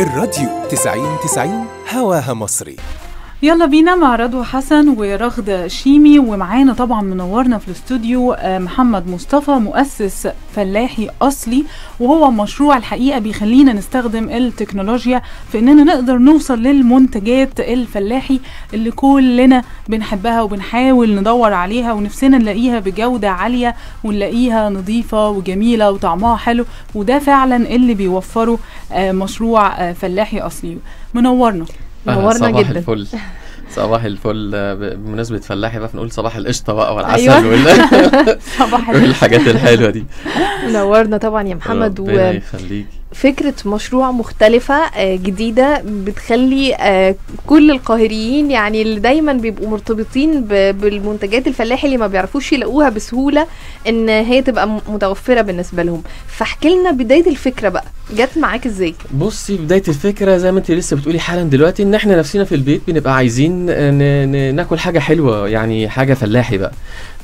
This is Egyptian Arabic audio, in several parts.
الراديو 90 90 هواها مصري يلا بينا مع رضوى حسن ورغد شيمي ومعانا طبعا منورنا في الاستوديو آه، محمد مصطفى مؤسس فلاحي اصلي وهو مشروع الحقيقه بيخلينا نستخدم التكنولوجيا في اننا نقدر نوصل للمنتجات الفلاحي اللي كلنا بنحبها وبنحاول ندور عليها ونفسنا نلاقيها بجوده عاليه ونلاقيها نظيفه وجميله وطعمها حلو وده فعلا اللي بيوفره آه، مشروع آه، فلاحي اصلي منورنا أهلا، نورنا صباح جدا. الفل صباح الفل آه، ب- بمناسبة فلاحي بقى فنقول صباح القشطة بقى والعسل أيوة. وال- صباح الخير. والحاجات الحلوة دي نورنا طبعا يا محمد ربنا يخليك وفكرة مشروع مختلفة آه، جديدة بتخلي آه، كل القاهريين يعني اللي دايما بيبقوا مرتبطين ب- بالمنتجات الفلاحي اللي ما بيعرفوش يلاقوها بسهولة ان هي تبقى م- متوفرة بالنسبة لهم فاحكي لنا بداية الفكرة بقى جت معاك ازاي بصي بداية الفكرة زي ما انت لسه بتقولي حالا دلوقتي ان احنا نفسنا في البيت بنبقى عايزين ن- ن- ناكل حاجة حلوة يعني حاجة فلاحي بقى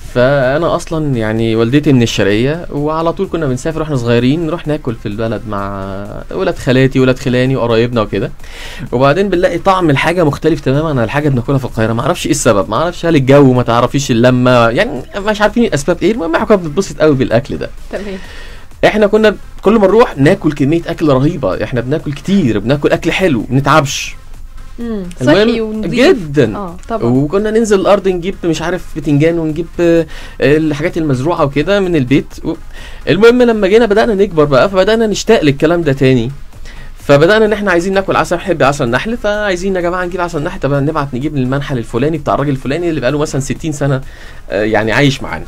فانا اصلا يعني والدتي من الشرقيه وعلى طول كنا بنسافر واحنا صغيرين نروح ناكل في البلد مع ولاد خالاتي ولاد خلاني وقرايبنا وكده وبعدين بنلاقي طعم الحاجه مختلف تماما عن الحاجه اللي بناكلها في القاهره ما اعرفش ايه السبب ما اعرفش هل الجو ما تعرفيش اللمه يعني مش عارفين الاسباب ايه المهم احنا كنا بنتبسط قوي بالاكل ده تمام احنا كنا كل ما نروح ناكل كميه اكل رهيبه احنا بناكل كتير بناكل اكل حلو ما نتعبش مم، صحي ونضيف جدا اه طبعا وكنا ننزل الارض نجيب مش عارف بتنجان ونجيب آه، الحاجات المزروعه وكده من البيت و... المهم لما جينا بدانا نكبر بقى فبدانا نشتاق للكلام ده تاني فبدانا ان احنا عايزين ناكل عسل بنحب عسل النحل فعايزين يا جماعه نجيب عسل النحل طب نبعت نجيب المنحل الفلاني بتاع الراجل الفلاني اللي بقاله مثلا 60 سنه آه، يعني عايش معانا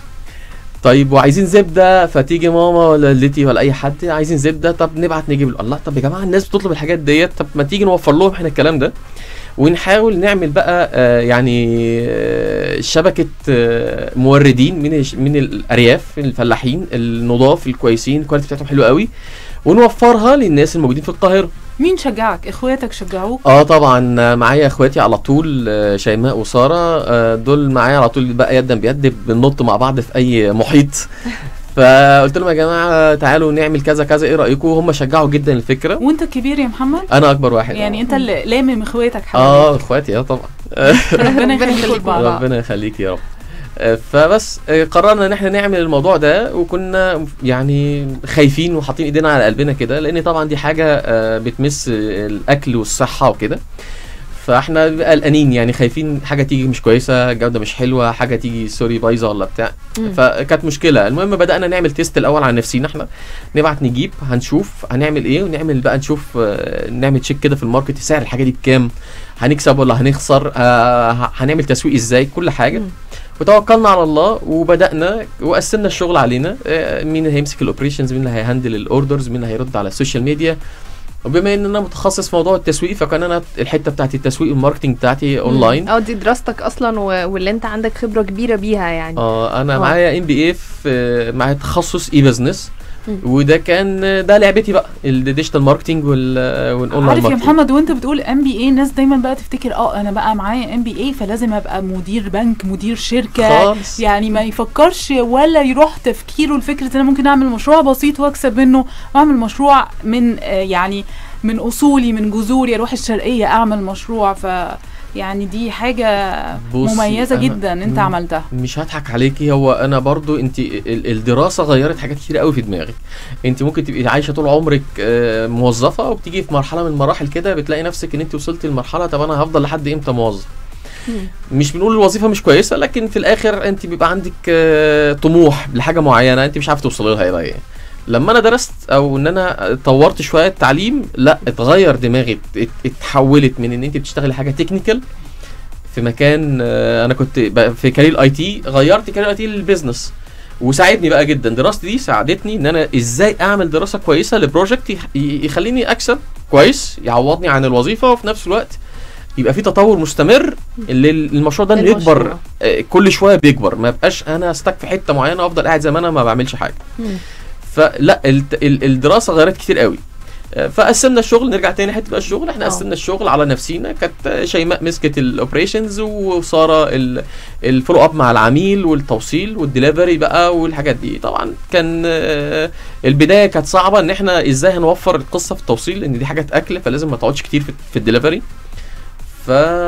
طيب وعايزين زبده فتيجي ماما ولا والدتي ولا اي حد عايزين زبده طب نبعت نجيب الله طب يا جماعه الناس بتطلب الحاجات ديت طب ما تيجي نوفر لهم احنا الكلام ده ونحاول نعمل بقى آه، يعني آه، شبكه آه، موردين من الش- من الارياف الفلاحين النضاف الكويسين الكواليتي بتاعتهم حلوه قوي ونوفرها للناس الموجودين في القاهره مين شجعك اخواتك شجعوك اه طبعا آه، معايا اخواتي على طول آه، شيماء وساره آه، دول معايا على طول بقى يدا بيد بننط مع بعض في اي محيط فقلت لهم يا جماعه تعالوا نعمل كذا كذا ايه رايكم هم شجعوا جدا الفكره وانت الكبير يا محمد انا اكبر واحد يعني آه. انت اللي لامم اخواتك اه حواليك اخواتي اه طبعا ربنا يخليكم يخليكم لبعض بعض. ربنا يخليك يا رب آه، فبس آه، قررنا ان احنا نعمل الموضوع ده وكنا يعني خايفين وحاطين ايدينا على قلبنا كده لان طبعا دي حاجه آه، بتمس الاكل والصحه وكده فاحنا بقى قلقانين يعني خايفين حاجه تيجي مش كويسه الجوده مش حلوه حاجه تيجي سوري بايظه ولا بتاع مم. فكانت مشكله المهم بدانا نعمل تيست الاول على نفسينا احنا نبعت نجيب هنشوف هنعمل ايه ونعمل بقى نشوف آه، نعمل تشيك كده في الماركت سعر الحاجه دي بكام هنكسب ولا هنخسر آه ه- هنعمل تسويق ازاي كل حاجه مم. وتوكلنا على الله وبدانا وقسمنا الشغل علينا آه، مين اللي هيمسك الاوبريشنز مين اللي هيهندل الاوردرز مين اللي هيرد على السوشيال ميديا وبما ان انا متخصص في موضوع التسويق فكان انا الحته بتاعتي التسويق والماركتنج بتاعتي اونلاين اه دي دراستك اصلا و- واللي انت عندك خبرة كبيرة بيها يعني اه انا آه. معايا ام بي اي في معايا تخصص اي بزنس مم. وده كان ده لعبتي بقى الديجيتال ماركتنج وال والاونلاين عارف يا ماركتنج محمد وانت بتقول ام بي اي الناس دايما بقى تفتكر اه انا بقى معايا ام بي اي فلازم ابقى مدير بنك مدير شركه خالص يعني ما يفكرش ولا يروح تفكيره لفكره ان انا ممكن اعمل مشروع بسيط واكسب منه واعمل مشروع من آه، يعني من اصولي من جذوري اروح الشرقيه اعمل مشروع ف يعني دي حاجه بصي، مميزه أنا- جدا انت مم. عملتها مش هضحك عليكي هو انا برضو انت ال- الدراسه غيرت حاجات كتير قوي في دماغي انت ممكن تبقي عايشه طول عمرك آه، موظفه وبتيجي في مرحله من المراحل كده بتلاقي نفسك ان انت وصلتي لمرحله طب انا هفضل لحد امتى موظف مم. مش بنقول الوظيفه مش كويسه لكن في الاخر انت بيبقى عندك آه، طموح لحاجه معينه انت مش عارف توصلي لها ايه لما انا درست او ان انا طورت شويه التعليم لا اتغير دماغي ات- اتحولت من ان انت بتشتغلي حاجه تكنيكال في مكان آه، انا كنت ب- في كارير اي تي غيرت كارير اي تي للبيزنس وساعدني بقى جدا دراستي دي ساعدتني ان انا ازاي اعمل دراسه كويسه لبروجكت يح- ي- يخليني اكسب كويس يعوضني عن الوظيفه وفي نفس الوقت يبقى في تطور مستمر اللي المشروع ده إنه يكبر المشروع. آه، كل شويه بيكبر ما بقاش انا استك في حته معينه وافضل قاعد زي ما انا ما بعملش حاجه مم. فلا الت- ال- الدراسه غيرت كتير قوي آه، فقسمنا الشغل نرجع تاني حته بقى الشغل احنا اه. قسمنا الشغل على نفسينا كانت شيماء مسكت الاوبريشنز وساره ال- الفولو اب مع العميل والتوصيل والدليفري بقى والحاجات دي طبعا كان آه، البدايه كانت صعبه ان احنا ازاي هنوفر القصه في التوصيل لان دي حاجات اكل فلازم ما تقعدش كتير في, في الدليفري ف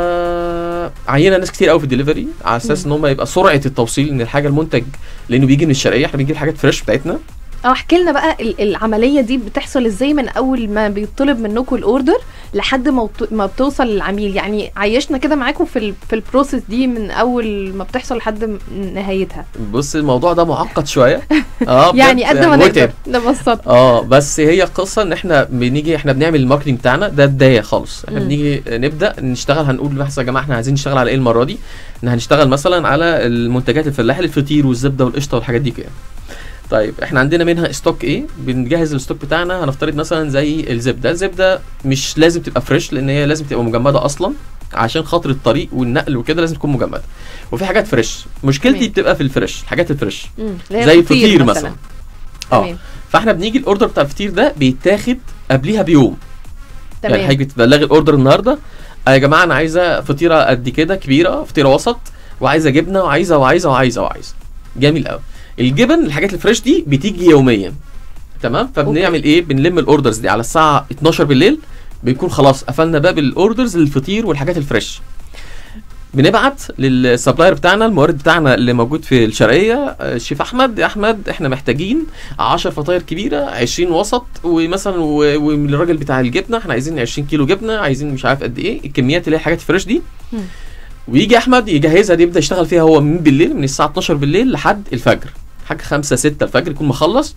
عينا ناس كتير قوي في الدليفري على اساس ان هم يبقى سرعه التوصيل ان الحاجه المنتج لانه بيجي من الشرقيه احنا بنجيب حاجات فريش بتاعتنا اه احكي لنا بقى ال- العمليه دي بتحصل ازاي من اول ما بيطلب منكم الاوردر لحد ما بت- ما بتوصل للعميل يعني عيشنا كده معاكم في ال في البروسيس دي من اول ما بتحصل لحد م- نهايتها بص الموضوع ده معقد شويه اه بجد يعني قد ما متعب. نقدر نبسط اه بس هي قصه ان احنا بنيجي احنا بنعمل الماركتنج بتاعنا ده بدايه خالص احنا مم. بنيجي نبدا نشتغل هنقول بس يا جماعه احنا عايزين نشتغل على ايه المره دي ان هنشتغل مثلا على المنتجات الفلاحه الفطير والزبده والقشطه والحاجات دي كده طيب احنا عندنا منها ستوك ايه بنجهز الستوك بتاعنا هنفترض مثلا زي الزبده الزبده مش لازم تبقى فريش لان هي لازم تبقى مجمده اصلا عشان خاطر الطريق والنقل وكده لازم تكون مجمده وفي حاجات فريش مشكلتي تمام. بتبقى في الفريش الحاجات الفريش مم. اللي هي زي الفطير فطير مثلا اه تمام فاحنا بنيجي الاوردر بتاع الفطير ده بيتاخد قبليها بيوم يعني تمام حضرتك بتبلغي الاوردر النهارده آه يا جماعه انا عايزه فطيره قد كده كبيره فطيره وسط وعايزه جبنه وعايزه وعايزه وعايزه وعايزه جميل قوي الجبن الحاجات الفريش دي بتيجي يوميا تمام فبنعمل ايه بنلم الاوردرز دي على الساعه 12 بالليل بيكون خلاص قفلنا باب الاوردرز للفطير والحاجات الفريش بنبعت للسبلاير بتاعنا المورد بتاعنا اللي موجود في الشرقيه آه، الشيف احمد يا احمد احنا محتاجين 10 فطاير كبيره 20 وسط ومثلا و- والراجل بتاع الجبنه احنا عايزين 20 كيلو جبنه عايزين مش عارف قد ايه الكميات اللي هي حاجات فريش دي مم. ويجي احمد يجهزها دي يبدا يشتغل فيها هو من بالليل من الساعه 12 بالليل لحد الفجر حاجه 5 6 الفجر يكون مخلص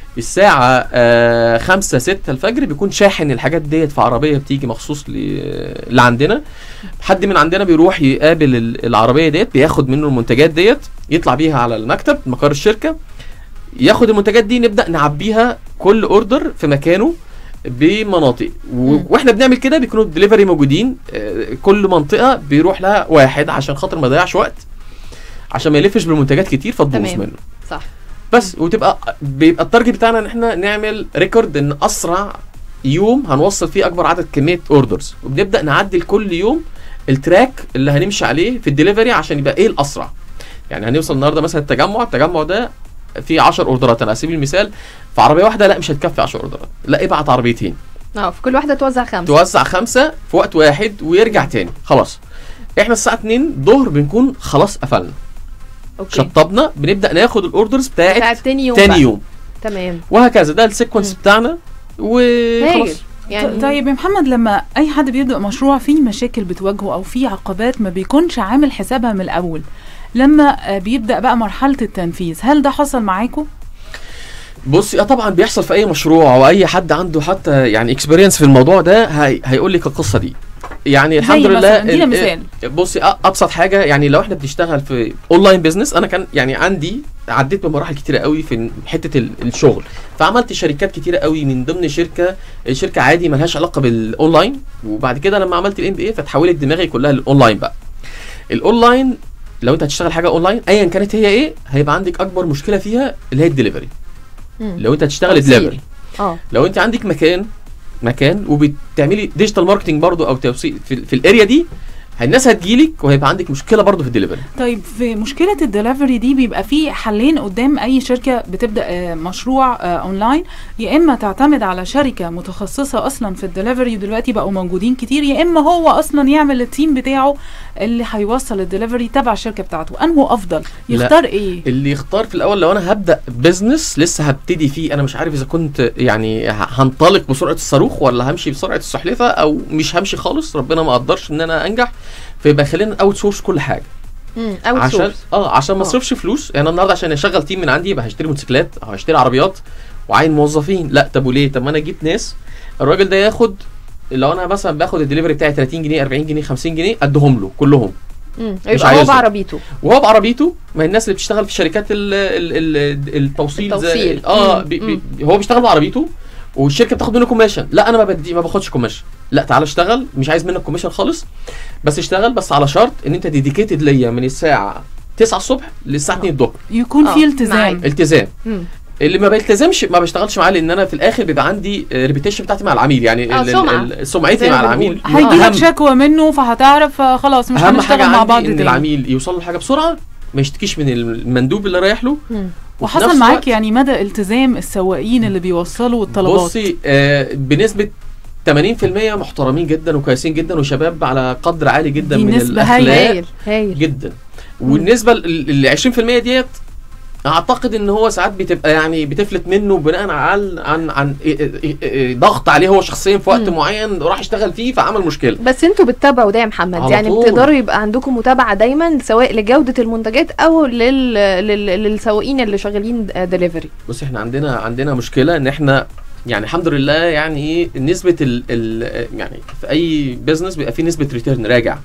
الساعة آه 5 6 الفجر بيكون شاحن الحاجات ديت في عربية بتيجي مخصوص ل- لعندنا حد من عندنا بيروح يقابل ال- العربية ديت بياخد منه المنتجات ديت يطلع بيها على المكتب مقر الشركة ياخد المنتجات دي نبدأ نعبيها كل اوردر في مكانه بمناطق و... مم. واحنا بنعمل كده بيكونوا الدليفري موجودين آه، كل منطقة بيروح لها واحد عشان خاطر ما يضيعش وقت عشان ما يلفش بالمنتجات كتير فتبوظ تمام. منه صح بس وتبقى بيبقى التارجت بتاعنا ان احنا نعمل ريكورد ان اسرع يوم هنوصل فيه اكبر عدد كميه اوردرز وبنبدا نعدل كل يوم التراك اللي هنمشي عليه في الدليفري عشان يبقى ايه الاسرع يعني هنوصل النهارده مثلا التجمع التجمع ده فيه 10 اوردرات انا اسيب المثال في عربيه واحده لا مش هتكفي 10 اوردرات لا ابعت عربيتين اه في كل واحده توزع خمسه توزع خمسه في وقت واحد ويرجع تاني خلاص احنا الساعه 2 ظهر بنكون خلاص قفلنا اوكي شطبنا بنبدا ناخد الاوردرز بتاعت بتاعت تاني يوم تاني بقى. يوم تمام وهكذا ده السيكونس مم. بتاعنا هايل وخلاص يعني طيب يا محمد لما اي حد بيبدا مشروع فيه مشاكل بتواجهه او فيه عقبات ما بيكونش عامل حسابها من الاول لما آه، بيبدا بقى مرحله التنفيذ هل ده حصل معاكم بصي اه طبعا بيحصل في اي مشروع او اي حد عنده حتى يعني اكسبيرينس في الموضوع ده هي هيقول لك القصه دي يعني الحمد زي لله مثلا ادينا ال- مثال بصي أ- ابسط حاجه يعني لو احنا بنشتغل في اونلاين بيزنس انا كان يعني عندي عديت بمراحل كتيره قوي في حته ال- الشغل فعملت شركات كتيره قوي من ضمن شركه شركه عادي ملهاش علاقه بالاونلاين وبعد كده لما عملت الام بي اي فتحولت دماغي كلها للاونلاين بقى الاونلاين لو انت هتشتغل حاجه اونلاين ايا كانت هي ايه هيبقى عندك اكبر مشكله فيها اللي هي الدليفري مم. لو انت هتشتغل توصيل. دليفري اه لو انت عندك مكان مكان وبتعملي ديجيتال ماركتنج برضو او توصيل في, في الاريا دي الناس هتجيلك وهيبقى عندك مشكله برضو في الدليفري طيب في مشكله الدليفري دي بيبقى في حلين قدام اي شركه بتبدا آه، مشروع آه، اونلاين يا اما تعتمد على شركه متخصصه اصلا في الدليفري ودلوقتي بقوا موجودين كتير يا اما هو اصلا يعمل التيم بتاعه اللي هيوصل الدليفري تبع الشركه بتاعته انه افضل لا. يختار ايه اللي يختار في الاول لو انا هبدا بزنس لسه هبتدي فيه انا مش عارف اذا كنت يعني ه- هنطلق بسرعه الصاروخ ولا همشي بسرعه السحلفه او مش همشي خالص ربنا ما قدرش ان انا انجح فيبقى خلينا اوت سورس كل حاجه مم. اوت عشان سورس اه عشان ما آه. اصرفش فلوس يعني أنا النهارده عشان اشغل تيم من عندي يبقى هشتري موتوسيكلات او هشتري عربيات وعين موظفين لا طب وليه طب ما انا اجيب ناس الراجل ده ياخد لو انا مثلا باخد الدليفري بتاعي 30 جنيه 40 جنيه 50 جنيه ادهم له كلهم يبقى هو عايزه. بعربيته وهو بعربيته ما هي الناس اللي بتشتغل في شركات ال ال ال التوصيل, التوصيل. زي اه مم. بي بي هو بيشتغل بعربيته والشركه بتاخد منه كوميشن لا انا ما بدي ما باخدش كوميشن لا تعالى اشتغل مش عايز منك كوميشن خالص بس اشتغل بس على شرط ان انت ديديكيتد ليا من الساعه 9 الصبح للساعه 2 الظهر يكون آه، في التزام معاك. التزام مم. اللي ما بيلتزمش ما بشتغلش معاه لان انا في الاخر بيبقى عندي ريبيتيشن بتاعتي مع العميل يعني آه، ال- ال- سمعة. ال- سمعتي زي مع ما العميل بنقول. هيجي لك أهم- شكوى منه فهتعرف آه، خلاص مش اهم هنشتغل حاجه مع بعض عندي ان تاني العميل يوصل له حاجه بسرعه ما يشتكيش من المندوب اللي رايح له مم. وفي نفس وحصل معاك الوقت- يعني مدى التزام السواقين اللي بيوصلوا الطلبات بصي آه بنسبه 80% محترمين جدا وكويسين جدا وشباب على قدر عالي جدا دي من نسبة الاخلاق هايل هايل جدا والنسبه ال 20% ديت اعتقد ان هو ساعات بتبقى يعني بتفلت منه بناء على عن عن إيه- إيه- إيه ضغط عليه هو شخصيا في وقت مم. معين راح يشتغل فيه فعمل مشكله بس انتوا بتتابعوا ده يا محمد على يعني طول. بتقدروا يبقى عندكم متابعه دايما سواء لجوده المنتجات او لل... لل... للسواقين اللي شغالين دليفري بص احنا عندنا عندنا مشكله ان احنا يعني الحمد لله يعني ايه نسبه ال ال يعني في اي بزنس بيبقى فيه نسبه ريتيرن راجع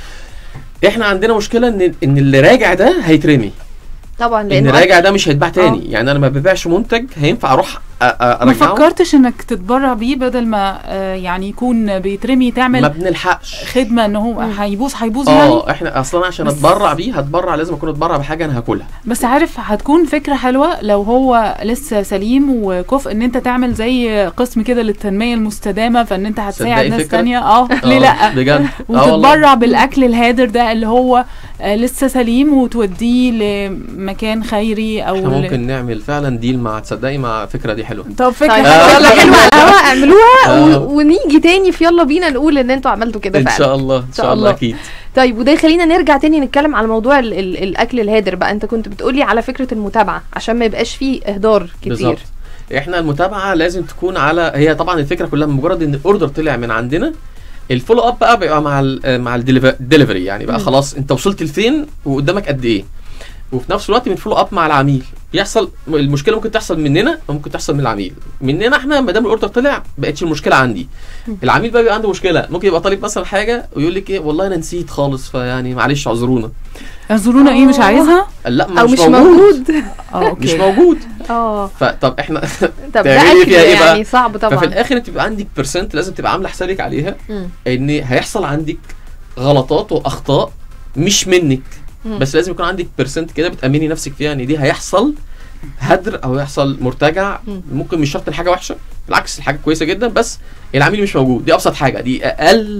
احنا عندنا مشكله ان ان اللي راجع ده هيترمي طبعا ان لانه راجع ده مش هيتباع تاني يعني انا ما ببيعش منتج هينفع اروح أ- أ- ما ارجعه فكرتش انك تتبرع بيه بدل ما آه، يعني يكون بيترمي ما تعمل بنلحقش خدمه ان هو مم. هيبوظ هيبوظ يعني اه احنا اصلا عشان بس- اتبرع بيه هتبرع لازم اكون اتبرع بحاجه انا هاكلها بس عارف هتكون فكرة حلوة لو هو لسه سليم وكفء ان انت تعمل زي قسم كده للتنمية المستدامة فان انت هتساعد تصدقي ناس فكرة؟ تانية اه ليه آه، لا بجد آه والله. وتتبرع بالاكل الهادر ده اللي هو آه لسه سليم وتوديه لمكان خيري او احنا ل- ممكن نعمل فعلا ديل مع تصدقي مع الفكره دي حلوه طب فكرة طيب آه. حلوة. يلا حلوه على الهوا اعملوها آه. و... ونيجي تاني في يلا بينا نقول ان انتوا عملتوا كده ان فعلا شاء الله ان شاء الله اكيد طيب وده يخلينا نرجع تاني نتكلم على موضوع ال ال الاكل الهادر بقى انت كنت بتقولي على فكره المتابعه عشان ما يبقاش فيه اهدار كتير بالظبط احنا المتابعه لازم تكون على هي طبعا الفكره كلها مجرد ان الاوردر طلع من عندنا الفولو اب بقى بيبقى مع ال مع الدليفري يعني بقى مم. خلاص انت وصلت لفين وقدامك قد ايه وفي نفس الوقت بنفولو اب مع العميل يحصل المشكله ممكن تحصل مننا وممكن تحصل من العميل مننا احنا ما دام الاوردر طلع بقتش المشكله عندي مم. العميل بقى بيبقى عنده مشكله ممكن يبقى طالب مثلا حاجه ويقول لك ايه والله انا نسيت خالص فيعني معلش اعذرونا يعذرونا ايه مش آه. عايزها لا ما او مش موجود اه اوكي مش موجود اه فطب احنا طب ده تعملي اكل فيها إيه بقى؟ يعني صعب طبعا ففي الاخر انت بيبقى عندك برسنت لازم تبقى عامله حسابك عليها مم. ان هيحصل عندك غلطات واخطاء مش منك مم. بس لازم يكون عندك برسنت كده بتامني نفسك فيها ان دي هيحصل هدر او يحصل مرتجع مم. ممكن مش شرط الحاجه وحشه بالعكس الحاجه كويسه جدا بس العميل مش موجود دي ابسط حاجه دي اقل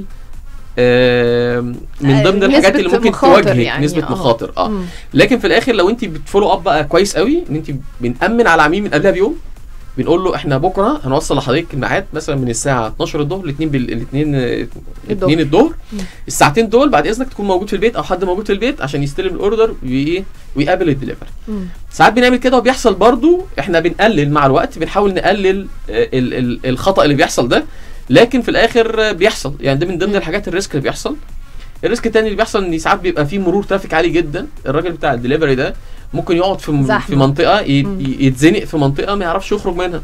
آم، من آه، ضمن الحاجات نسبة اللي ممكن مخاطر تواجهك يعني، نسبه آه. مخاطر اه مم. لكن في الاخر لو انت بتفولو اب بقى كويس قوي ان انت بنامن على العميل من قبلها بيوم بنقول له احنا بكره هنوصل لحضرتك الميعاد مثلا من الساعه 12 الظهر ل 2 بال 2 2 الظهر مم. الساعتين دول بعد اذنك تكون موجود في البيت او حد موجود في البيت عشان يستلم الاوردر وايه ويقابل الدليفري مم. ساعات بنعمل كده وبيحصل برضو احنا بنقلل مع الوقت بنحاول نقلل آه، ال ال الخطا اللي بيحصل ده لكن في الاخر آه، بيحصل يعني ده من ضمن مم. الحاجات الريسك اللي بيحصل الريسك التاني اللي بيحصل ان ساعات بيبقى فيه مرور ترافيك عالي جدا الراجل بتاع الدليفري ده ممكن يقعد في م- زحمة. في منطقه ي- مم. ي- يتزنق في منطقه ما يعرفش يخرج منها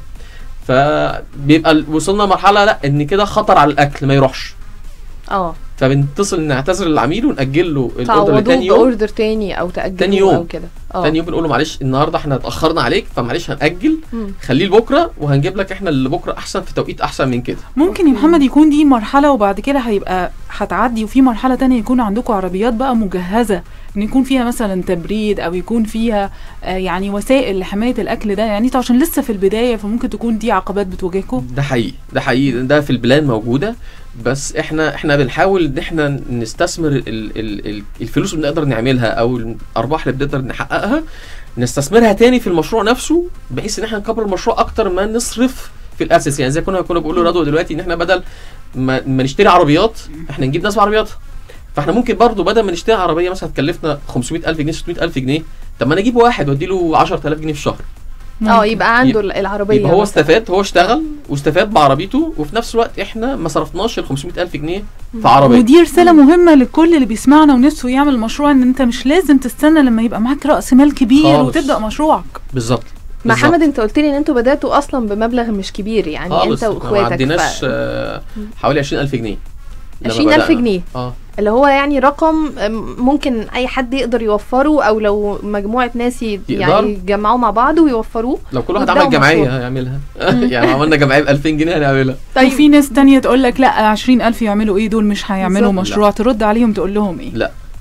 فبيبقى ال- وصلنا مرحله لا ان كده خطر على الاكل ما يروحش اه فبنتصل نعتذر للعميل ونأجل له الاوردر تعوضوه لتاني يوم باوردر تاني او تاجلوه تاني يوم. او كده اه تاني يوم بنقول له معلش النهارده احنا اتاخرنا عليك فمعلش هنأجل مم. خليه لبكره وهنجيب لك احنا اللي بكره احسن في توقيت احسن من كده ممكن يا محمد يكون دي مرحلة وبعد كده هيبقى هتعدي وفي مرحلة تانية يكون عندكم عربيات بقى مجهزة ان يكون فيها مثلا تبريد او يكون فيها آه يعني وسائل لحماية الاكل ده يعني انتوا عشان لسه في البداية فممكن تكون دي عقبات بتواجهكم ده حقيقي ده حقيقي ده في البلان موجوده بس احنا احنا بنحاول ان احنا نستثمر ال ال ال الفلوس اللي بنقدر نعملها او الارباح اللي بنقدر نحققها نستثمرها تاني في المشروع نفسه بحيث ان احنا نكبر المشروع اكتر ما نصرف في الاساس يعني زي كنا كنا بنقول لرضوى دلوقتي ان احنا بدل ما, ما نشتري عربيات احنا نجيب ناس بعربياتها فاحنا ممكن برضو بدل ما نشتري عربيه مثلا تكلفنا 500000 جنيه 600000 جنيه طب ما انا اجيب واحد وادي له 10000 جنيه في الشهر اه ممكن. يبقى عنده العربيه يبقى هو مثلاً. استفاد هو اشتغل واستفاد بعربيته وفي نفس الوقت احنا ما صرفناش ال 500000 جنيه في عربيه ودي رسالة مهمة لكل اللي بيسمعنا ونفسه يعمل مشروع ان انت مش لازم تستنى لما يبقى معاك رأس مال كبير خالص. وتبدأ مشروعك بالظبط مع بالظبط. حمد انت قلت لي ان انتوا بداتوا اصلا بمبلغ مش كبير يعني خالص انت إحنا ما واخواتك عندناش ف... آه، حوالي 20000 جنيه لما 20000 بدأنا. جنيه اه اللي هو يعني رقم أم، ممكن اي حد يقدر يوفره او لو مجموعه ناس ي- يقدر. يعني يجمعوا مع بعض ويوفروه لو كل واحد وابدأوا عمل جمعيه مشروع. هيعملها يعني لو عملنا جمعيه ب 2000 جنيه هنعملها طيب في ناس تانية تقول لك لا 20000 يعملوا ايه دول مش هيعملوا بالظبط. مشروع ترد عليهم تقول لهم ايه لا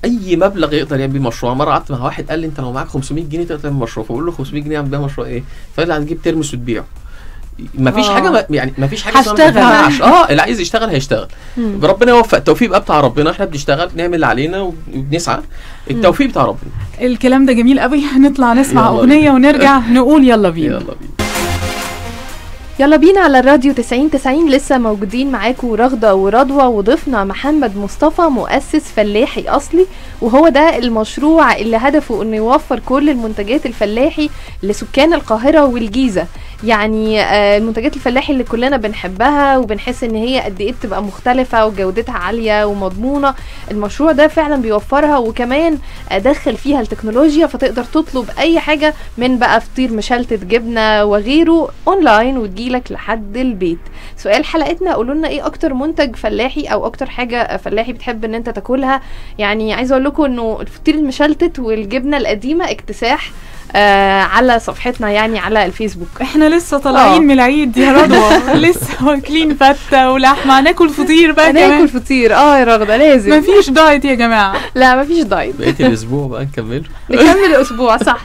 اي مبلغ يقدر يعمل بيه مشروع مره قعدت مع واحد قال لي انت لو معاك 500 جنيه تقدر تعمل مشروع فبقول له 500 جنيه اعمل بيها مشروع ايه فقال لي هتجيب ترمس وتبيعه ما فيش آه. حاجه ما يعني ما فيش حاجه اسمها ما هشتغل. ينفعش. اه اللي عايز يشتغل هيشتغل مم. ربنا يوفق التوفيق بقى بتاع ربنا احنا بنشتغل نعمل اللي علينا وبنسعى التوفيق بتاع ربنا الكلام ده جميل قوي هنطلع نسمع يلا اغنيه ونرجع نقول يلا بينا يلا بينا يلا بينا على الراديو 90 90 لسه موجودين معاكم رغدة ورضوى وضيفنا محمد مصطفى مؤسس فلاحي أصلي وهو ده المشروع اللي هدفه انه يوفر كل المنتجات الفلاحي لسكان القاهرة والجيزة يعني آه، المنتجات الفلاحي اللي كلنا بنحبها وبنحس ان هي قد ايه بتبقى مختلفة وجودتها عالية ومضمونة المشروع ده فعلا بيوفرها وكمان آه، دخل فيها التكنولوجيا فتقدر تطلب اي حاجة من بقى فطير مشلتت جبنة وغيره اونلاين وتجيلك لحد البيت سؤال حلقتنا قولوا لنا ايه اكتر منتج فلاحي او اكتر حاجة فلاحي بتحب ان انت تاكلها يعني عايزه اقول لكم انه الفطير المشلتت والجبنه القديمه اكتساح آه على صفحتنا يعني على الفيسبوك احنا لسه طالعين آه. من العيد يا رضوى لسه واكلين فته ولحمه هناكل فطير بقى هناكل كمان فطير اه يا رغده لازم مفيش دايت يا جماعه لا مفيش دايت بقيت الاسبوع بقى نكمله نكمل الاسبوع صح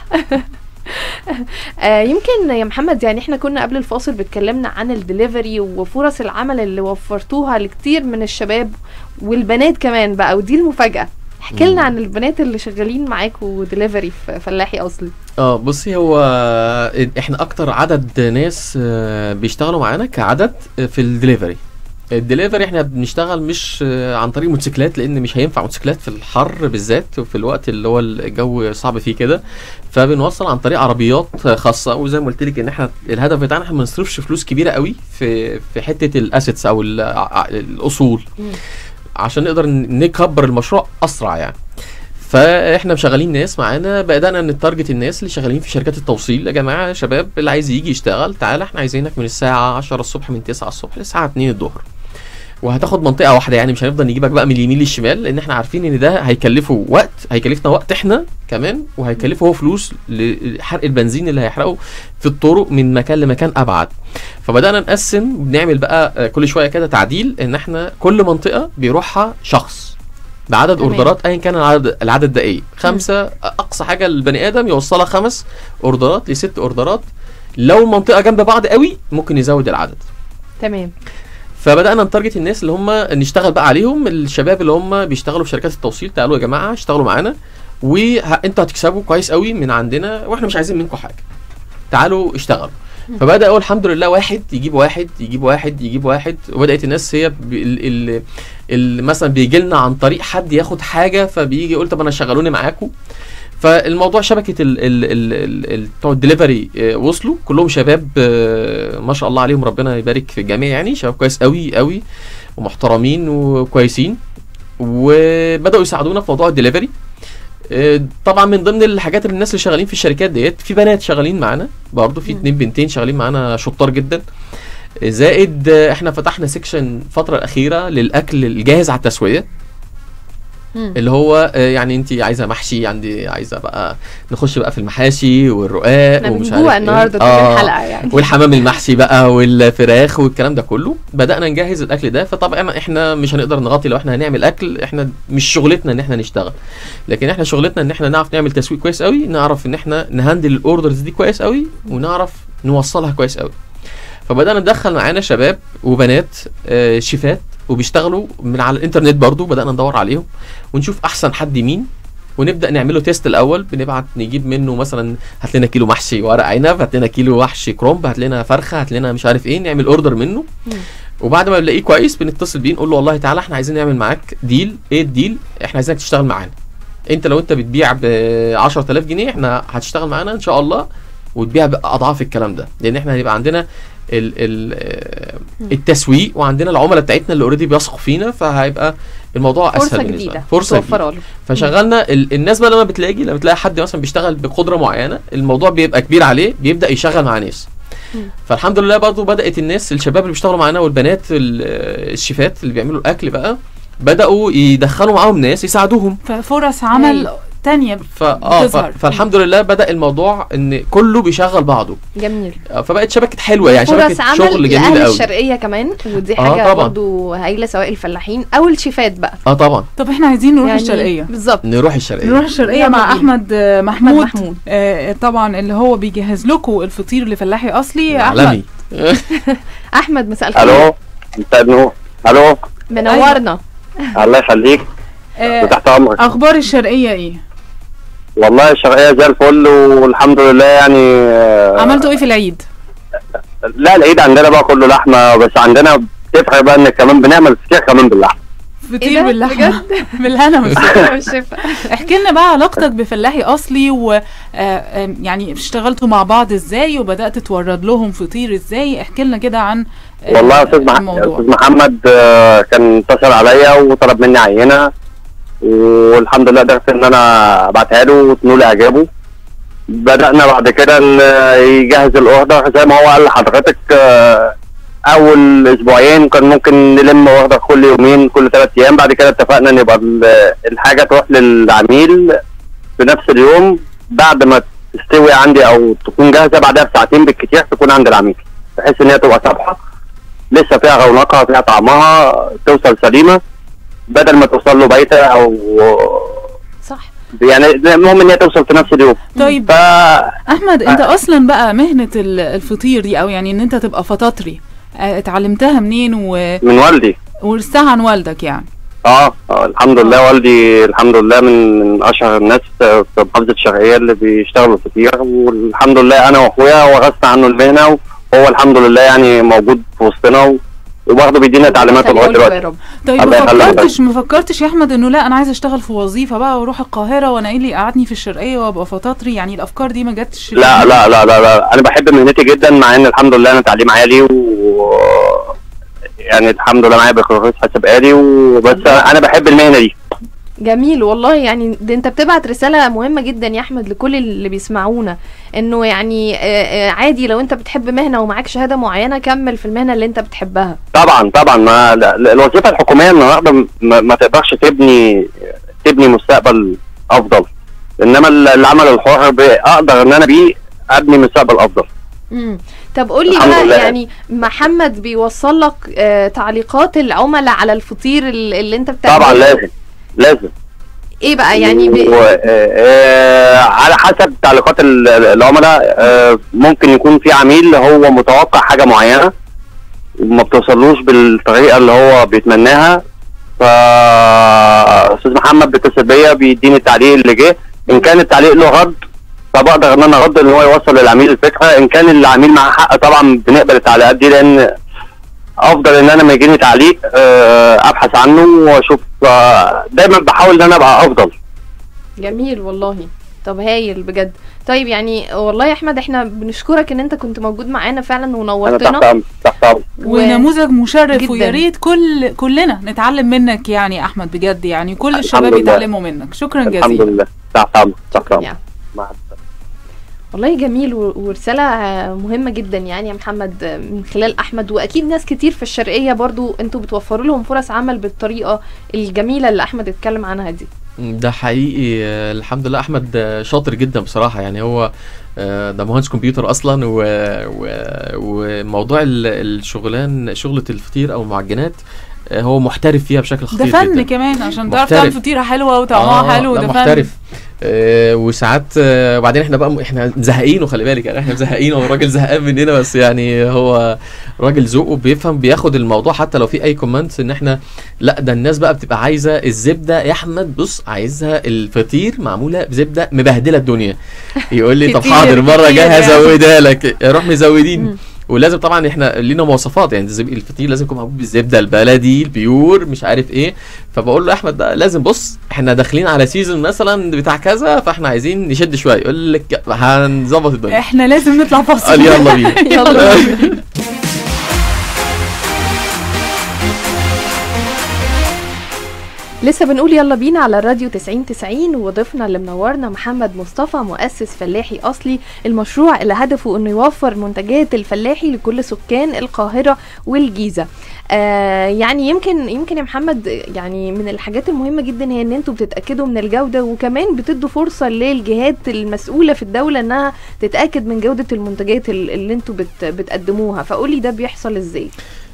آه يمكن يا محمد يعني احنا كنا قبل الفاصل بتكلمنا عن الدليفري وفرص العمل اللي وفرتوها لكتير من الشباب والبنات كمان بقى ودي المفاجأة احكي لنا مم. عن البنات اللي شغالين معاكوا دليفري في فلاحي اصلي اه بصي هو احنا اكتر عدد ناس آه، بيشتغلوا معانا كعدد في الدليفري الدليفري احنا بنشتغل مش آه، عن طريق موتوسيكلات لان مش هينفع موتوسيكلات في الحر بالذات وفي الوقت اللي هو الجو صعب فيه كده فبنوصل عن طريق عربيات خاصه وزي ما قلت لك ان احنا الهدف بتاعنا احنا ما بنصرفش فلوس كبيره قوي في في حته الاسيتس او ال- ع- الاصول مم. عشان نقدر نكبر المشروع اسرع يعني فاحنا مشغلين ناس معانا بدانا نتارجت الناس اللي شغالين في شركات التوصيل يا جماعه يا شباب اللي عايز يجي يشتغل تعالى احنا عايزينك من الساعه 10 الصبح من 9 الصبح للساعه 2 الظهر وهتاخد منطقه واحده يعني مش هنفضل نجيبك بقى من اليمين للشمال لان احنا عارفين ان ده هيكلفه وقت هيكلفنا وقت احنا كمان وهيكلفه هو فلوس لحرق البنزين اللي هيحرقه في الطرق من مكان لمكان ابعد فبدانا نقسم بنعمل بقى آه، كل شويه كده تعديل ان احنا كل منطقه بيروحها شخص بعدد تمام. اوردرات ايا كان العدد العدد ده ايه خمسه اقصى حاجه البني ادم يوصلها خمس اوردرات لست اوردرات لو المنطقه جنب بعض قوي ممكن يزود العدد تمام فبدانا نتارجت الناس اللي هم نشتغل بقى عليهم الشباب اللي هم بيشتغلوا في شركات التوصيل تعالوا يا جماعه اشتغلوا معانا وانتوا هتكسبوا كويس قوي من عندنا واحنا مش عايزين منكم حاجه تعالوا اشتغلوا فبدا اقول الحمد لله واحد يجيب واحد يجيب واحد يجيب واحد وبدات الناس هي ب- ال- ال- ال- مثلا بيجي لنا عن طريق حد ياخد حاجه فبيجي يقول طب انا شغلوني معاكم فالموضوع شبكه ال ال ال ال ال بتوع الدليفري آه، وصلوا كلهم شباب آه، ما شاء الله عليهم ربنا يبارك في الجميع يعني شباب كويس قوي قوي ومحترمين وكويسين وبداوا يساعدونا في موضوع الدليفري آه، طبعا من ضمن الحاجات اللي الناس اللي شغالين في الشركات ديت في بنات شغالين معانا برضه في مم. اتنين بنتين شغالين معانا شطار جدا زائد آه، احنا فتحنا سيكشن الفتره الاخيره للاكل الجاهز على التسويه مم. اللي هو آه، يعني انت عايزه محشي عندي عايزه بقى نخش بقى في المحاشي والرقاق احنا ومش بنجوع عارف النهارده ايه طول آه، الحلقه يعني والحمام المحشي بقى والفراخ والكلام ده كله بدانا نجهز الاكل ده فطبعا احنا مش هنقدر نغطي لو احنا هنعمل اكل احنا مش شغلتنا ان احنا نشتغل لكن احنا شغلتنا ان احنا نعرف نعمل تسويق كويس قوي نعرف ان احنا نهندل الاوردرز دي كويس قوي ونعرف نوصلها كويس قوي فبدانا ندخل معانا شباب وبنات آه، شيفات وبيشتغلوا من على الانترنت برضو بدانا ندور عليهم ونشوف احسن حد مين ونبدا نعمله تيست الاول بنبعت نجيب منه مثلا هات لنا كيلو محشي ورق عنب هات لنا كيلو محشي كرومب هات لنا فرخه هات لنا مش عارف ايه نعمل اوردر منه مم. وبعد ما نلاقيه كويس بنتصل بيه نقول له والله تعالى احنا عايزين نعمل معاك ديل ايه الديل احنا عايزينك تشتغل معانا انت لو انت بتبيع ب 10000 جنيه احنا هتشتغل معانا ان شاء الله وتبيع باضعاف الكلام ده لان احنا هيبقى عندنا ال ال آه، مم. التسويق وعندنا العملاء بتاعتنا اللي اوريدي بيثقوا فينا فهيبقى الموضوع اسهل فرصه بالنسبه جديده لنا. فرصه جديده توفرها له فشغلنا ال- الناس بقى لما بتلاقي لما بتلاقي حد مثلا بيشتغل بقدره معينه الموضوع بيبقى كبير عليه بيبدا يشغل مع ناس مم. فالحمد لله برضو بدات الناس الشباب اللي بيشتغلوا معانا والبنات ال- الشيفات اللي بيعملوا الاكل بقى بداوا يدخلوا معاهم ناس يساعدوهم ففرص عمل تانية ف... اه ف... بتظهر. فالحمد لله بدا الموضوع ان كله بيشغل بعضه جميل آه، فبقت شبكه حلوه يعني فرص شبكه عمل شغل لأهل جميله قوي الشرقية كمان ودي آه، حاجة طبعاً. برضو هايلة سواء الفلاحين أو الشيفات بقى اه طبعا طب احنا عايزين نروح يعني الشرقية بالظبط نروح الشرقيه نروح الشرقية يلا مع بينا. أحمد آه، محمود, محمود. آه طبعا اللي هو بيجهز لكم الفطير لفلاحي أصلي يا عالمي أحمد أحمد مساء الخير الو مساء النور الو منورنا الله يخليك آه تحت امرك أخبار الشرقية إيه؟ والله الشرقيه زي الفل والحمد لله يعني آه، عملتوا إيه في العيد؟ لا العيد عندنا بقى كله لحمه بس عندنا بتفرق بقى ان كمان بنعمل فطير كمان باللحمه فطير ده؟ باللحمة بالهنا والشفا. والشفا احكي لنا بقى علاقتك بفلاحي اصلي و آه، آه، يعني اشتغلتوا مع بعض ازاي وبدات تورد لهم فطير ازاي احكي لنا كده عن آه، والله يا استاذ مح- يا الموضوع استاذ محمد آه، كان اتصل عليا وطلب مني عينه والحمد لله قدرت ان انا ابعتها له وتنول اعجابه بدانا بعد كده ان يجهز الاوردر زي ما هو قال لحضرتك آه، اول اسبوعين كان ممكن نلم اوردر كل يومين كل ثلاث ايام بعد كده اتفقنا ان يبقى ال- الحاجه تروح للعميل في نفس اليوم بعد ما تستوي عندي او تكون جاهزه بعدها بساعتين بالكتير تكون عند العميل بحيث ان هي تبقى صبحه لسه فيها رونقها فيها طعمها توصل سليمه بدل ما توصل له بايته او صح يعني المهم ان هي توصل في نفس اليوم طيب ف احمد انت اصلا بقى مهنه ال- الفطير دي او يعني ان انت تبقى فطاطري آه، اتعلمتها منين و- من والدي وورثتها عن والدك يعني اه آه، الحمد لله والدي الحمد لله من من اشهر الناس في محافظه الشرقيه اللي بيشتغلوا الفطير والحمد لله انا واخويا ورثنا عنه المهنه وهو الحمد لله يعني موجود في وسطنا و- وبرضه بيدينا تعليمات لغايه خليه يقول له يا دلوقتي رب طيب الله ما يخليك. فكرتش ما فكرتش يا احمد انه لا انا عايز اشتغل في وظيفه بقى واروح القاهره وانا ايه اللي قعدني في الشرقيه وابقى فطاطري يعني الافكار دي ما جاتش لا لا لا لا لا انا بحب مهنتي جدا مع ان الحمد لله انا تعليم عالي و يعني الحمد لله معايا بكالوريوس حساب آلي وبس انا بحب المهنه دي جميل والله يعني ده انت بتبعت رسالة مهمة جدا يا احمد لكل اللي بيسمعونا انه يعني آه، آه، عادي لو انت بتحب مهنة ومعاك شهادة معينة كمل في المهنة اللي انت بتحبها طبعا طبعا ما لا- لا- الوظيفه الحكوميه النهارده ما, ما تقدرش تبني تبني مستقبل افضل انما ال- العمل الحر ب- اقدر ان انا بيه ابني مستقبل افضل مم. طب قول لي الحمد بقى لله. يعني محمد بيوصل لك آه تعليقات العملاء على الفطير ال- اللي انت بتعمله طبعا لازم لازم ايه بقى يعني بي... و- آه، آه، على حسب تعليقات ال- العملاء آه، ممكن يكون في عميل هو متوقع حاجه معينه وما بتوصلوش بالطريقه اللي هو بيتمناها فاستاذ محمد بيتصل بيا بيديني التعليق اللي جه ان كان التعليق له رد فبقدر ان انا ارد ان هو يوصل للعميل الفكره ان كان العميل معاه حق طبعا بنقبل التعليقات دي لان افضل ان انا لما يجيني تعليق آه، ابحث عنه واشوف آه، دايما بحاول ان انا ابقى افضل جميل والله طب هايل بجد طيب يعني والله يا احمد احنا بنشكرك ان انت كنت موجود معانا فعلا انا تحت ونورتنا امر تحت امر و- ونموذج مشرف جداً. ويا ريت كل كلنا نتعلم منك يعني يا احمد بجد يعني كل الحمد الشباب لله. يتعلموا منك شكرا الحمد جزيلا لله تحت امر تحت امر يعني. مع السلامه والله جميل و- ورسالة مهمة جدا يعني يا محمد من خلال أحمد وأكيد ناس كتير في الشرقية برضو انتوا بتوفروا لهم فرص عمل بالطريقة الجميلة اللي أحمد اتكلم عنها دي ده حقيقي آه، الحمد لله احمد آه، شاطر جدا بصراحه يعني هو آه، ده مهندس كمبيوتر اصلا و... و... وموضوع ال- الشغلان شغله الفطير او المعجنات آه، هو محترف فيها بشكل ده خطير فن جدا كمان عشان تعرف محترف. تعمل فطيره حلوه وطعمها حلو لا ده فن محترف آه وساعات آه وبعدين احنا بقى احنا زهقينه خلي بالك يعني احنا زهقينه هو راجل زهقان مننا بس يعني هو راجل ذوقه بيفهم بياخد الموضوع حتى لو في اي كومنتس ان احنا لا ده الناس بقى بتبقى عايزه الزبده يا احمد بص عايزها الفطير معموله بزبده مبهدله الدنيا يقول لي طب كتير- حاضر مره كتير جايه يعني. هزودها لك روح مزودين مم. ولازم طبعا احنا لينا مواصفات يعني الزب- الفطير لازم يكون معمول بالزبده البلدي البيور مش عارف ايه فبقول له يا احمد ده لازم بص احنا داخلين على سيزون مثلا بتاع كذا فاحنا عايزين نشد شويه يقول لك هنظبط الدنيا احنا لازم نطلع فاصل قال يلا بينا يلا لسه بنقول يلا بينا على الراديو 90 90 وضيفنا اللي منورنا محمد مصطفى مؤسس فلاحي اصلي المشروع اللي هدفه انه يوفر منتجات الفلاحي لكل سكان القاهره والجيزه آه يعني يمكن يمكن يا محمد يعني من الحاجات المهمه جدا هي ان انتوا بتتاكدوا من الجوده وكمان بتدوا فرصه للجهات المسؤوله في الدوله انها تتاكد من جوده المنتجات ال- اللي انتوا بت بتقدموها فقولي ده بيحصل ازاي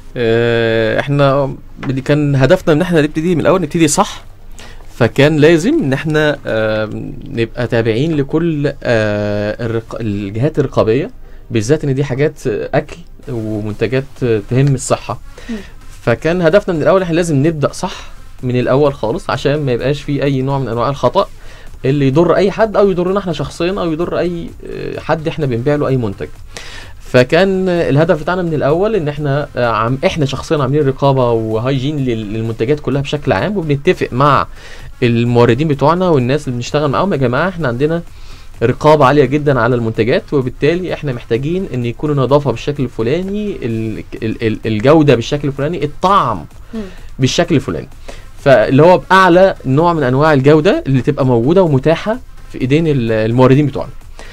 آه، احنا بدي- كان هدفنا ان احنا نبتدي من الاول نبتدي صح فكان لازم ان احنا آم، نبقى تابعين لكل آه، الرق... الجهات الرقابيه بالذات ان دي حاجات آه، اكل ومنتجات آه، تهم الصحه مم. فكان هدفنا من الاول احنا لازم نبدا صح من الاول خالص عشان ما يبقاش في اي نوع من انواع الخطا اللي يضر اي حد او يضرنا احنا شخصيا او يضر اي آه، حد احنا بنبيع له اي منتج فكان الهدف بتاعنا من الاول ان احنا آه، عم احنا شخصيا عاملين رقابه وهايجين لل- للمنتجات كلها بشكل عام وبنتفق مع الموردين بتوعنا والناس اللي بنشتغل معاهم يا جماعه احنا عندنا رقابه عاليه جدا على المنتجات وبالتالي احنا محتاجين ان يكون النظافه بالشكل الفلاني ال- ال- ال- الجوده بالشكل الفلاني الطعم مم. بالشكل الفلاني فاللي هو باعلى نوع من انواع الجوده اللي تبقى موجوده ومتاحه في ايدين ال- الموردين بتوعنا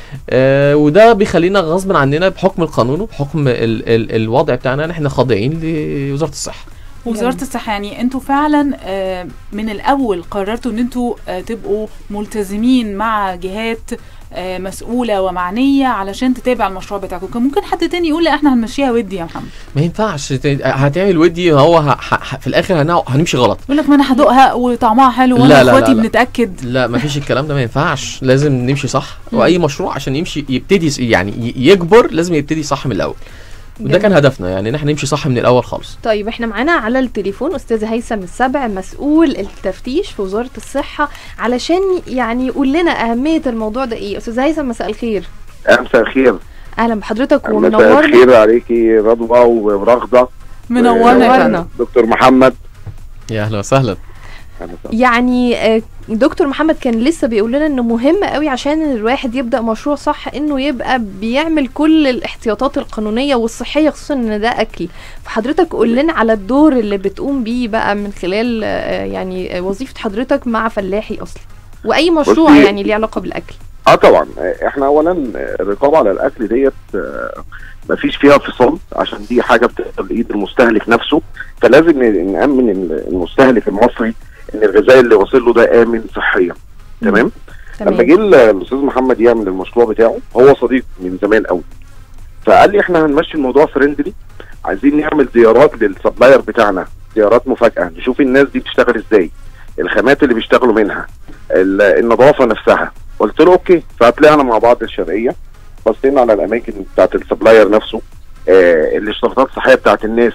آه وده بيخلينا غصب عننا بحكم القانون وبحكم ال ال الوضع بتاعنا ان احنا خاضعين لوزاره الصحه وزارة الصحة يعني انتوا فعلا آه، من الأول قررتوا ان انتوا آه، تبقوا ملتزمين مع جهات آه، مسؤولة ومعنية علشان تتابع المشروع بتاعكم كان ممكن حد تاني يقول لا احنا هنمشيها ودي يا محمد ما ينفعش ت- هتعمل ودي هو ه- ه- في الاخر هنع- هنمشي غلط يقول لك ما انا هدوقها وطعمها حلو لا، وانا لا، لا، اخواتي لا. بنتأكد لا ما فيش الكلام ده ما ينفعش لازم نمشي صح مم. واي مشروع عشان يمشي يبتدي س- يعني ي- يكبر لازم يبتدي صح من الاول وده جميل. كان هدفنا يعني ان احنا نمشي صح من الاول خالص طيب احنا معانا على التليفون استاذ هيثم السبع مسؤول التفتيش في وزاره الصحه علشان يعني يقول لنا اهميه الموضوع ده ايه استاذ هيثم مساء الخير مساء الخير اهلا بحضرتك مساء ومنورنا الخير عليكي رضوى ورغده منورنا يا منورنا. فندم دكتور محمد يا اهلا وسهلا أهلا وسهلا. يعني آه، دكتور محمد كان لسه بيقول لنا انه مهم قوي عشان الواحد يبدا مشروع صح انه يبقى بيعمل كل الاحتياطات القانونيه والصحيه خصوصا ان ده اكل فحضرتك قول لنا على الدور اللي بتقوم بيه بقى من خلال آه، يعني آه، وظيفه حضرتك مع فلاحي اصلي واي مشروع بصي- يعني ليه علاقه بالاكل اه طبعا احنا اولا الرقابه على الاكل ديت آه، مفيش فيها فصال عشان دي حاجه بتقدر لايد المستهلك نفسه فلازم ن- نامن المستهلك المصري ان الغذاء اللي واصل له ده امن صحيا تمام لما جه ال- الاستاذ محمد يعمل المشروع بتاعه هو صديق من زمان قوي فقال لي احنا هنمشي الموضوع فريندلي عايزين نعمل زيارات للسبلاير بتاعنا زيارات مفاجاه نشوف الناس دي بتشتغل ازاي الخامات اللي بيشتغلوا منها ال- النظافه نفسها قلت له اوكي فطلعنا مع بعض الشرقيه بصينا على الاماكن بتاعت السبلاير نفسه آه الاشتراطات الصحيه بتاعت الناس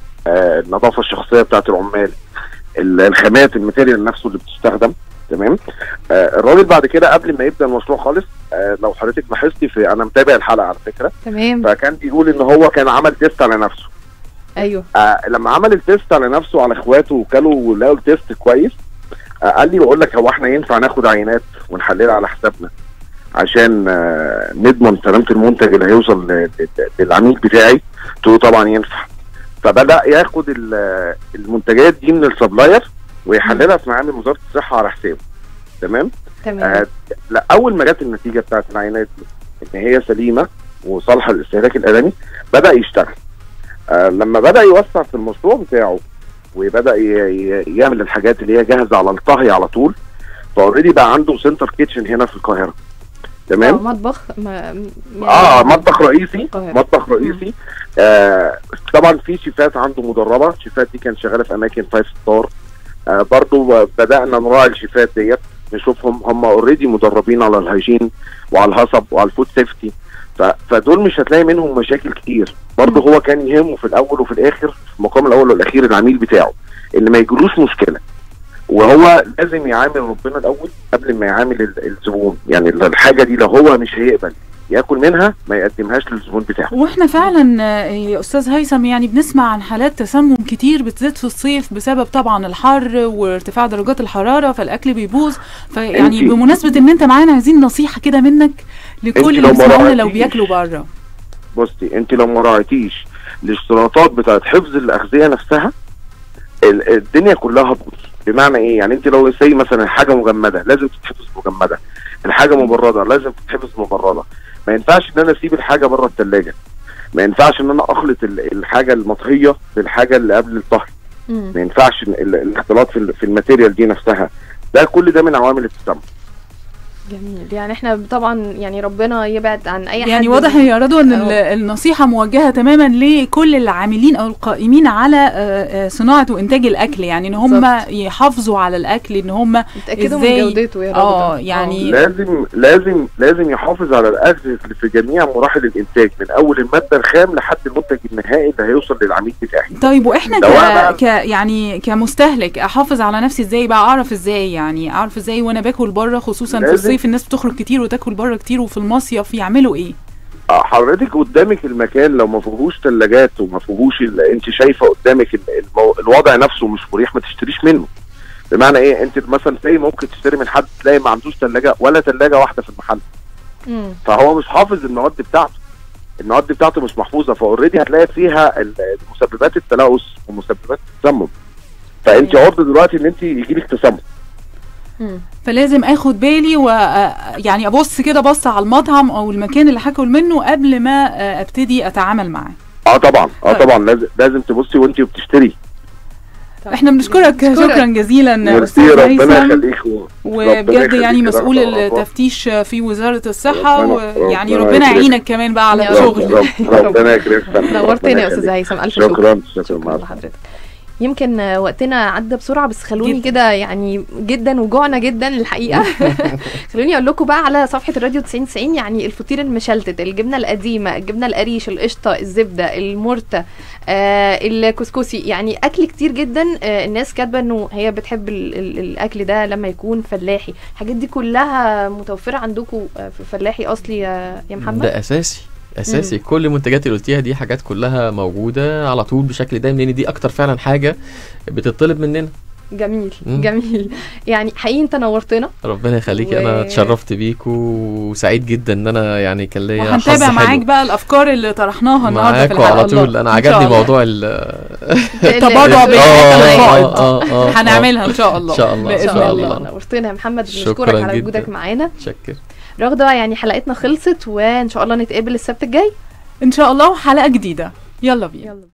آه النظافه الشخصيه بتاعت العمال ال- الخامات الماتيريال نفسه اللي بتستخدم تمام آه الراجل بعد كده قبل ما يبدا المشروع خالص آه لو حضرتك لاحظتي في انا متابع الحلقه على فكره تمام فكان بيقول ان هو كان عمل تيست على نفسه ايوه آه لما عمل التيست على نفسه على اخواته وكلوا ولقوا التيست كويس آه قال لي بقول لك هو احنا ينفع ناخد عينات ونحللها على حسابنا عشان آه نضمن سلامه المنتج اللي هيوصل ل- ل- للعميل بتاعي قلت له طبعا ينفع فبدا ياخد ال- المنتجات دي من السبلاير ويحللها في معامل وزاره الصحه على حسابه تمام تمام آه لا اول ما جت النتيجه بتاعت العينات دي ان هي سليمه وصالحه للاستهلاك الادمي بدا يشتغل آه لما بدا يوسع في المشروع بتاعه وبدا ي- ي- يعمل الحاجات اللي هي جاهزه على الطهي على طول فاوريدي بقى عنده سنتر كيتشن هنا في القاهره آه، تمام مطبخ ما م- اه يعني- مطبخ رئيسي القاهرة. مطبخ رئيسي آه طبعا في شيفات عنده مدربه الشيفات دي كانت شغاله في اماكن فايف ستار آه برضو بدانا نراعي الشيفات ديت نشوفهم هم اوريدي مدربين على الهيجين وعلى الهصب وعلى الفود سيفتي ف- فدول مش هتلاقي منهم مشاكل كتير برضه هو كان يهمه في الاول وفي الاخر في المقام الاول والاخير العميل بتاعه اللي ما يجيلوش مشكله وهو لازم يعامل ربنا الاول قبل ما يعامل ال- الزبون يعني الحاجه دي لو هو مش هيقبل ياكل منها ما يقدمهاش للزبون بتاعه واحنا فعلا آه، يا استاذ هيثم يعني بنسمع عن حالات تسمم كتير بتزيد في الصيف بسبب طبعا الحر وارتفاع درجات الحراره فالاكل بيبوظ فيعني انتي- بمناسبه ان انت معانا عايزين نصيحه كده منك لكل انتي اللي لو ما بيسمعونا لو راعيتيش- بياكلوا بره بصي انت لو ما راعيتيش الاشتراطات بتاعت حفظ الاغذيه نفسها ال- الدنيا كلها هتبوظ بمعنى ايه يعني انت لو سي مثلا حاجه مجمده لازم تتحفظ مجمده الحاجه مبرده لازم تتحفظ مبرده ما ينفعش ان انا اسيب الحاجه بره الثلاجه ما ينفعش ان انا اخلط ال- الحاجه المطهيه بالحاجه اللي قبل الطهي مم. ما ينفعش ال- ال- الاختلاط في ال- في الماتيريال دي نفسها ده كل ده من عوامل التسمم جميل يعني احنا طبعا يعني ربنا يبعد عن اي حد يعني واضح يا رضوى ان أو- ال- النصيحه موجهه تماما لكل العاملين او القائمين على آه، آه، صناعه وانتاج الاكل يعني ان هم بالظبط. يحافظوا على الاكل ان هم متاكدوا من إزاي- جودته يا رب اه يعني لازم لازم لازم يحافظ على الاكل في جميع مراحل الانتاج من اول الماده الخام لحد المنتج النهائي اللي هيوصل للعميل بتاعي طيب واحنا لو أنا- ك... ك يعني كمستهلك احافظ على نفسي ازاي بقى اعرف ازاي يعني اعرف ازاي وانا باكل بره خصوصا في لازم- الصيف الناس بتخرج كتير وتاكل بره كتير وفي المصيف يعملوا ايه آه، حضرتك قدامك المكان لو ما فيهوش ثلاجات وما فيهوش ال- انت شايفه قدامك ال- المو... الوضع نفسه مش مريح ما تشتريش منه بمعنى ايه انت مثلا زي ممكن تشتري من حد تلاقي ما عندوش ثلاجه ولا ثلاجه واحده في المحل مم. فهو مش حافظ المواد بتاعته المواد بتاعته مش محفوظه فاوريدي هتلاقي فيها ال- مسببات التلوث ومسببات التسمم فانت أيوة. عرضه دلوقتي ان انت يجيلك تسمم مم. فلازم اخد بالي و يعني ابص كده بص على المطعم او المكان اللي هاكل منه قبل ما آه، ابتدي اتعامل معاه اه طبعا اه طيب. طبعا لازم لازم تبصي وانت بتشتري طب. احنا بنشكرك بنشكرك. شكرا جزيلا ميرسي استاذ ربنا هيثم يخليك و- ربنا وبجد يخليك يعني يا مسؤول رب. التفتيش في وزارة الصحة ربنا- ويعني ربنا ربنا يكرمك. يعينك كمان بقى على يا رب- الشغل رب- ربنا يكرمك نورتني يا استاذ هيثم الف شكر شكرا شكرا شكرا مع لحضرتك يمكن آه، وقتنا عدى بسرعه بس خلوني جداً. كده يعني جدا وجوعنا جدا الحقيقه خلوني اقول لكم بقى على صفحه الراديو 9090 يعني الفطير المشلتت الجبنه القديمه الجبنه القريش القشطه الزبده المرته آه الكسكسي يعني اكل كتير جدا آه الناس كاتبه انه هي بتحب ال ال الاكل ده لما يكون فلاحي الحاجات دي كلها متوفره عندكم آه، في فلاحي اصلي يا يا محمد ده اساسي اساسي كل المنتجات اللي قلتيها دي حاجات كلها موجوده على طول بشكل دايم لان دي اكتر فعلا حاجه بتطلب مننا جميل مم. جميل يعني حقيقي انت نورتنا ربنا يخليكي و- انا اتشرفت بيك وسعيد جدا ان انا يعني كان ليا حظ وهنتابع حلو. معاك بقى الافكار اللي طرحناها النهارده في معاكوا الحلقه على طول الله. انا إن شاء عجبني الله. موضوع ال التبرع اه بالحياة اه الفائض. اه اه هنعملها ان شاء الله إن شاء الله، إن بإذن ان شاء شاء الله. الله نورتنا يا محمد شكراً بنشكرك على جداً. وجودك معانا شكر رغده يعني حلقتنا خلصت وان شاء الله نتقابل السبت الجاي ان شاء الله وحلقه جديده يلا بينا يلا